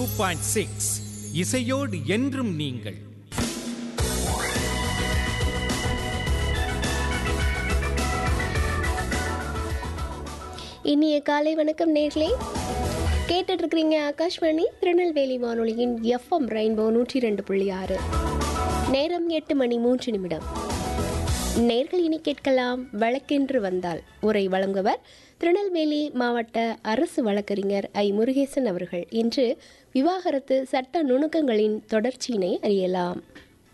point six இசையோடு என்றும் நீங்கள் இனிய காலை வணக்கம் நேர்களே கேட்டுட்டு இருக்கிறீங்க ஆகாஷ்வாணி திருநெல்வேலி வானொலியின் எஃப்எம் ரெயின்போ நூற்றி ரெண்டு புள்ளி ஆறு நேரம் எட்டு மணி மூன்று நிமிடம் நேர்கள் இனி கேட்கலாம் வழக்கென்று வந்தால் உரை வழங்குவர் திருநெல்வேலி மாவட்ட அரசு வழக்கறிஞர் ஐ முருகேசன் அவர்கள் இன்று விவாகரத்து சட்ட நுணுக்கங்களின் தொடர்ச்சியினை அறியலாம்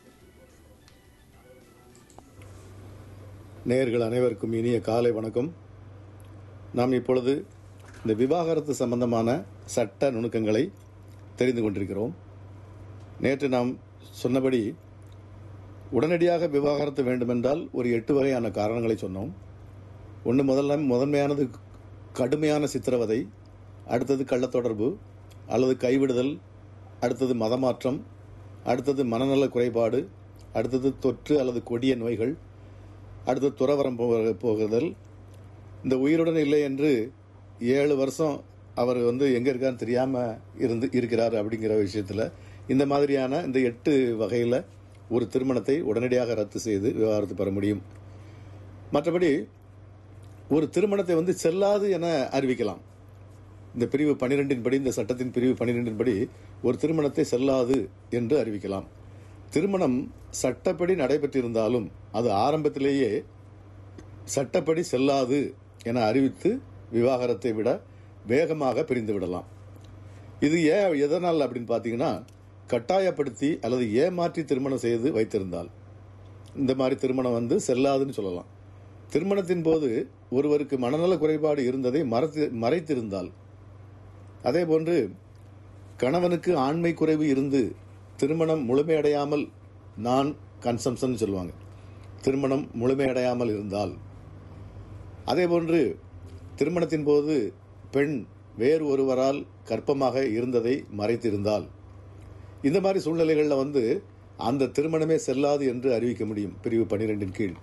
நேயர்கள் அனைவருக்கும் இனிய காலை வணக்கம் நாம் இப்பொழுது இந்த விவாகரத்து சம்பந்தமான சட்ட நுணுக்கங்களை தெரிந்து கொண்டிருக்கிறோம் நேற்று நாம் சொன்னபடி உடனடியாக விவாகரத்து வேண்டுமென்றால் ஒரு எட்டு வகையான காரணங்களை சொன்னோம் ஒன்று முதல்ல முதன்மையானது கடுமையான சித்திரவதை அடுத்தது கள்ளத்தொடர்பு அல்லது கைவிடுதல் அடுத்தது மதமாற்றம் அடுத்தது மனநல குறைபாடு அடுத்தது தொற்று அல்லது கொடிய நோய்கள் அடுத்து துறவரம் போக போகுதல் இந்த உயிருடன் இல்லை என்று ஏழு வருஷம் அவர் வந்து எங்கே இருக்கான்னு தெரியாமல் இருந்து இருக்கிறார் அப்படிங்கிற விஷயத்தில் இந்த மாதிரியான இந்த எட்டு வகையில் ஒரு திருமணத்தை உடனடியாக ரத்து செய்து விவாகரத்து பெற முடியும் மற்றபடி ஒரு திருமணத்தை வந்து செல்லாது என அறிவிக்கலாம் இந்த பிரிவு பனிரெண்டின் படி இந்த சட்டத்தின் பிரிவு பனிரெண்டின் படி ஒரு திருமணத்தை செல்லாது என்று அறிவிக்கலாம் திருமணம் சட்டப்படி நடைபெற்றிருந்தாலும் அது ஆரம்பத்திலேயே சட்டப்படி செல்லாது என அறிவித்து விவாகரத்தை விட வேகமாக பிரிந்து விடலாம் இது ஏன் எதனால் அப்படின்னு பார்த்தீங்கன்னா கட்டாயப்படுத்தி அல்லது ஏமாற்றி திருமணம் செய்து வைத்திருந்தால் இந்த மாதிரி திருமணம் வந்து செல்லாதுன்னு சொல்லலாம் திருமணத்தின் போது ஒருவருக்கு மனநல குறைபாடு இருந்ததை மறைத்து மறைத்திருந்தால் அதே போன்று கணவனுக்கு ஆண்மை குறைவு இருந்து திருமணம் முழுமையடையாமல் நான் கன்சம்ஷன் சொல்லுவாங்க திருமணம் முழுமையடையாமல் இருந்தால் அதே போன்று திருமணத்தின் போது பெண் வேறு ஒருவரால் கற்பமாக இருந்ததை மறைத்திருந்தால் இந்த மாதிரி சூழ்நிலைகளில் வந்து அந்த திருமணமே செல்லாது என்று அறிவிக்க முடியும் பிரிவு பன்னிரெண்டின் கீழ்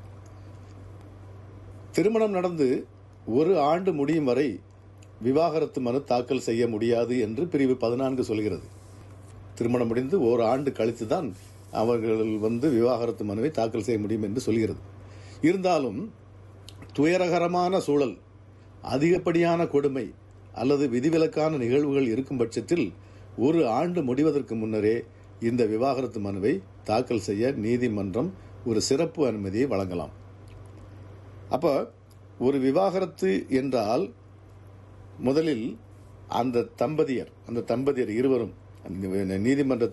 திருமணம் நடந்து ஒரு ஆண்டு முடியும் வரை விவாகரத்து மனு தாக்கல் செய்ய முடியாது என்று பிரிவு பதினான்கு சொல்கிறது திருமணம் முடிந்து ஒரு ஆண்டு கழித்து தான் அவர்கள் வந்து விவாகரத்து மனுவை தாக்கல் செய்ய முடியும் என்று சொல்கிறது இருந்தாலும் துயரகரமான சூழல் அதிகப்படியான கொடுமை அல்லது விதிவிலக்கான நிகழ்வுகள் இருக்கும் பட்சத்தில் ஒரு ஆண்டு முடிவதற்கு முன்னரே இந்த விவாகரத்து மனுவை தாக்கல் செய்ய நீதிமன்றம் ஒரு சிறப்பு அனுமதியை வழங்கலாம் அப்போ ஒரு விவாகரத்து என்றால் முதலில் அந்த தம்பதியர் அந்த தம்பதியர் இருவரும் நீதிமன்ற